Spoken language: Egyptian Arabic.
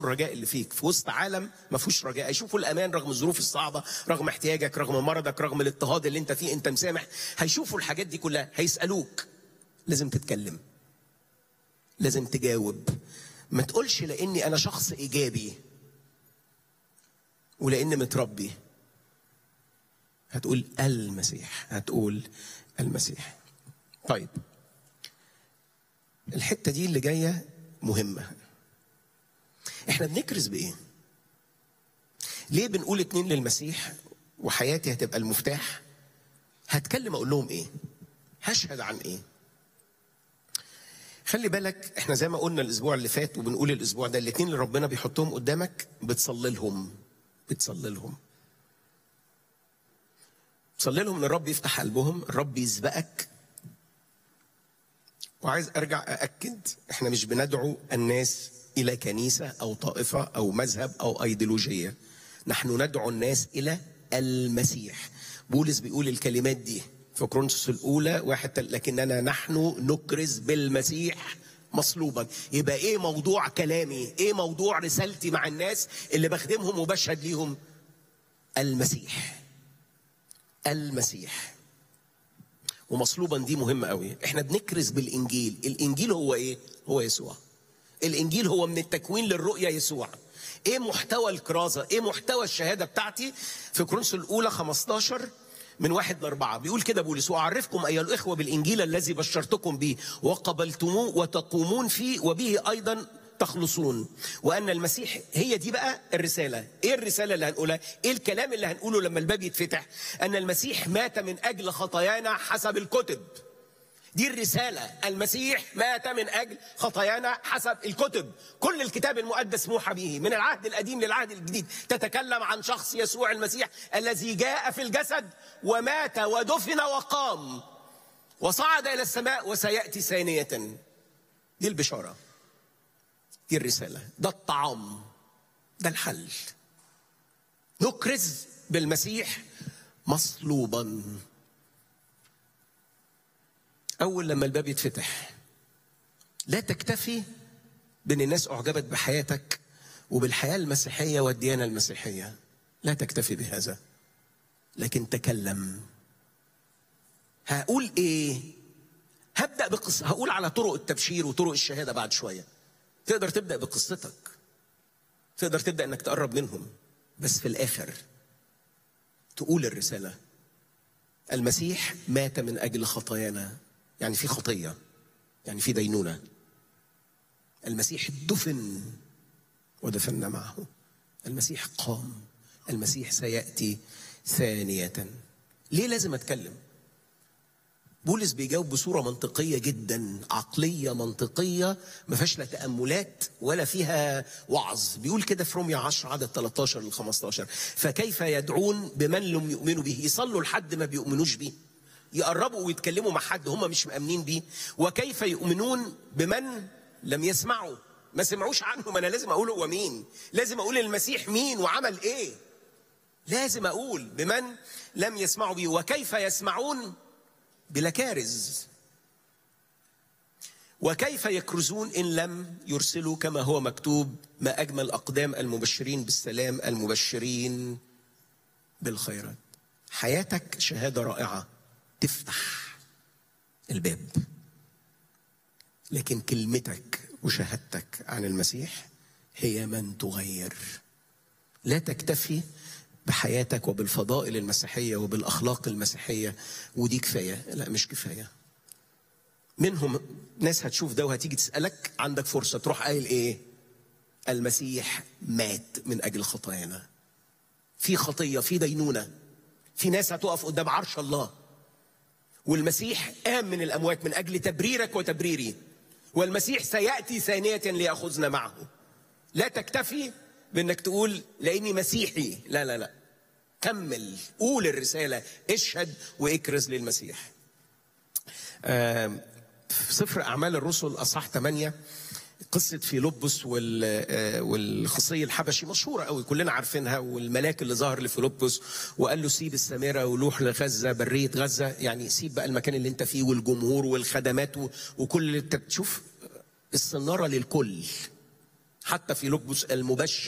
الرجاء اللي فيك في وسط عالم ما فيهوش رجاء هيشوفوا الامان رغم الظروف الصعبه رغم احتياجك رغم مرضك رغم الاضطهاد اللي انت فيه انت مسامح هيشوفوا الحاجات دي كلها هيسالوك لازم تتكلم لازم تجاوب ما تقولش لاني انا شخص ايجابي ولاني متربي هتقول المسيح هتقول المسيح طيب الحته دي اللي جايه مهمه احنا بنكرز بايه ليه بنقول اتنين للمسيح وحياتي هتبقى المفتاح هتكلم اقول لهم ايه هشهد عن ايه خلي بالك احنا زي ما قلنا الاسبوع اللي فات وبنقول الاسبوع ده الاتنين اللي ربنا بيحطهم قدامك بتصلي لهم بتصلي لهم تصلي لهم ان الرب يفتح قلبهم الرب يسبقك وعايز ارجع ااكد احنا مش بندعو الناس الى كنيسه او طائفه او مذهب او ايديولوجيه نحن ندعو الناس الى المسيح بولس بيقول الكلمات دي في كورنثوس الاولى واحد تل- لكننا نحن نكرز بالمسيح مصلوبا يبقى ايه موضوع كلامي ايه موضوع رسالتي مع الناس اللي بخدمهم وبشهد ليهم المسيح المسيح ومصلوبا دي مهمه قوي احنا بنكرز بالانجيل الانجيل هو ايه هو يسوع الانجيل هو من التكوين للرؤيه يسوع ايه محتوى الكرازه ايه محتوى الشهاده بتاعتي في كورنثوس الاولى 15 من واحد لأربعة بيقول كده بولس وأعرفكم أيها الإخوة بالإنجيل الذي بشرتكم به وقبلتموه وتقومون فيه وبه أيضا تخلصون وأن المسيح هي دي بقى الرسالة إيه الرسالة اللي هنقولها إيه الكلام اللي هنقوله لما الباب يتفتح أن المسيح مات من أجل خطايانا حسب الكتب دي الرسالة المسيح مات من أجل خطايانا حسب الكتب كل الكتاب المقدس موحى به من العهد القديم للعهد الجديد تتكلم عن شخص يسوع المسيح الذي جاء في الجسد ومات ودفن وقام وصعد إلى السماء وسيأتي ثانية دي البشارة دي الرسالة ده الطعام ده الحل نكرز بالمسيح مصلوبا أول لما الباب يتفتح لا تكتفي بأن الناس أعجبت بحياتك وبالحياة المسيحية والديانة المسيحية لا تكتفي بهذا لكن تكلم هقول إيه هبدأ بقصة هقول على طرق التبشير وطرق الشهادة بعد شوية تقدر تبدأ بقصتك تقدر تبدأ أنك تقرب منهم بس في الآخر تقول الرسالة المسيح مات من أجل خطايانا يعني في خطية يعني في دينونة المسيح دفن ودفنا معه المسيح قام المسيح سيأتي ثانية ليه لازم أتكلم بولس بيجاوب بصورة منطقية جدا عقلية منطقية ما فيهاش لا تأملات ولا فيها وعظ بيقول كده في روميا 10 عدد 13 ل 15 فكيف يدعون بمن لم يؤمنوا به يصلوا لحد ما بيؤمنوش بيه يقربوا ويتكلموا مع حد هم مش مأمنين بيه وكيف يؤمنون بمن لم يسمعوا ما سمعوش عنه ما انا لازم اقول هو مين لازم اقول المسيح مين وعمل ايه لازم اقول بمن لم يسمعوا به وكيف يسمعون بلا كارز وكيف يكرزون ان لم يرسلوا كما هو مكتوب ما اجمل اقدام المبشرين بالسلام المبشرين بالخيرات حياتك شهاده رائعه تفتح الباب لكن كلمتك وشهادتك عن المسيح هي من تغير لا تكتفي بحياتك وبالفضائل المسيحيه وبالاخلاق المسيحيه ودي كفايه لا مش كفايه منهم ناس هتشوف ده وهتيجي تسالك عندك فرصه تروح قايل ايه المسيح مات من اجل خطايانا في خطيه في دينونه في ناس هتقف قدام عرش الله والمسيح قام من الاموات من اجل تبريرك وتبريري والمسيح سياتي ثانيه لياخذنا معه لا تكتفي بانك تقول لاني مسيحي لا لا لا كمل قول الرساله اشهد واكرز للمسيح آه في سفر اعمال الرسل اصحاح 8 قصة فيلبس والخصي الحبشي مشهورة قوي كلنا عارفينها والملاك اللي ظهر لفيلبس وقال له سيب السامرة ولوح لغزة برية غزة يعني سيب بقى المكان اللي انت فيه والجمهور والخدمات وكل اللي انت بتشوف الصنارة للكل حتى في لبس المبشر